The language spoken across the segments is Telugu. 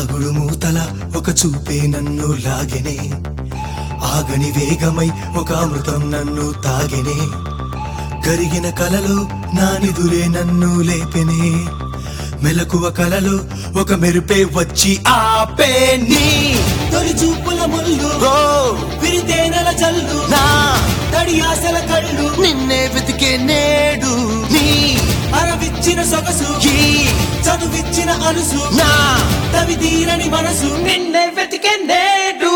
దాగుడు మూతల ఒక చూపే నన్ను లాగెనే ఆగని వేగమై ఒక అమృతం నన్ను తాగెనే కరిగిన కలలో నా నిదురే నన్ను లేపెనే మెలకువ కలలో ఒక మెరుపే వచ్చి ఆపే నీ తొలి చూపుల ముళ్ళు ఓ విరితేనెల జల్లు నా తడి ఆశల కళ్ళు నిన్నే వెతికే నేడు నీ అరవిచ్చిన సొగసు ఈ చదువిచ్చిన అలుసు నా తవి తీరని మనసు నిన్నే వెతికే నేడు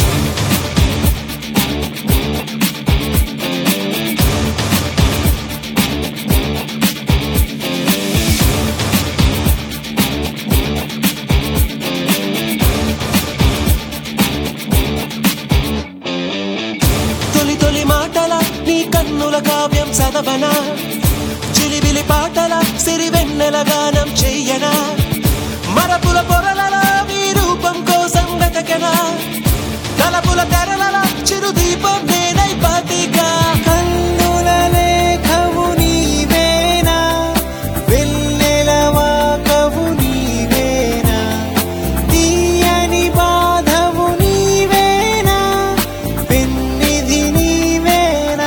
తొలి తొలి మాటల నీ కన్నుల కావ్యం చదవనా చిలిబిలి పాటల సిరివెన్నెల గానం చెయ్యనా మరపుల పొరల నీ రూపం కోసం వెతకనా తలపుల తెరల చిరుదీపం నేనై పాతిగా కన్నుల లేఖవు నీవేనా వెన్నెలవా కవు నీవేనా తీయని బాధవు నీవేనా పెన్నిధి నీవేనా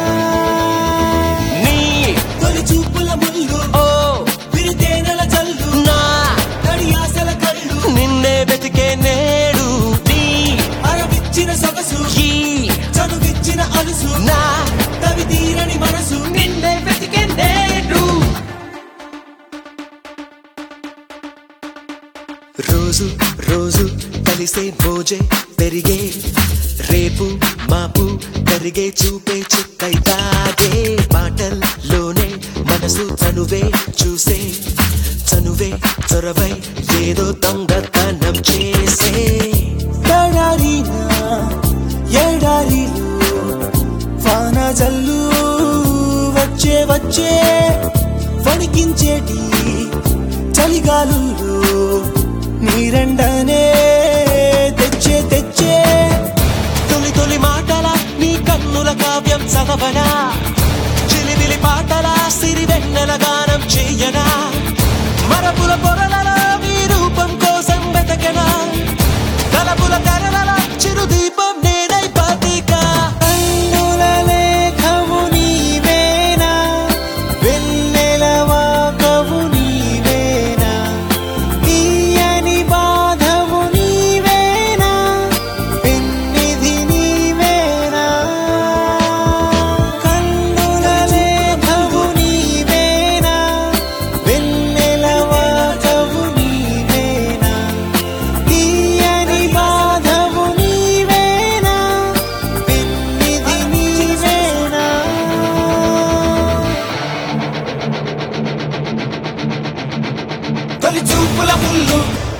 నీ తొలి చూపుల ముళ్ళు ఓ విరితేనెల జల్లు నా తడి ఆశల కళ్ళు నిన్నే వెతికే నేడు నీ అరవిచ్చిన సొగసు ఈ చదువిచ్చిన అలుసు నా తవి తీరని మనసు నిన్నే వెతికే నేడు రోజు రోజు కలిసే భోజే పెరిగే రేపు మాపు కరిగే చూపే చిక్కై తాగే మాటల్లోనే మనసు చనువే చూసే చనువే చొరవై ఏదో దొంగతనం చేసే ఎడారినా ఎడారిలో వాన జల్లు వచ్చే వచ్చే వణికించేటి చలిగాలుల్లో నీరెండనే తెచ్చే తెచ్చే తొలి తొలి మాటల నీ కన్నుల కావ్యం చదవనా చిలిమిలి పాటల సిరివెన్నెల గానం చెయ్యనా మరపుల పొరల నీ రూపం కోసం వెతకనా తలపుల తెరల చిరుదీపం నేనై పాతికా కన్నుల లేఖవు నీవేనా వెన్నెలవా కవు నీవేనా తీయని బాధవు నీవేనా పెన్నిధి నీవేనా కన్నుల లేఖవు నీవేనా వెన్నెలవా కవు నీవేనా తీయని బాధవు నీవేనా పెన్నిధి నీవేనా తొలి చూపుల ముళ్ళు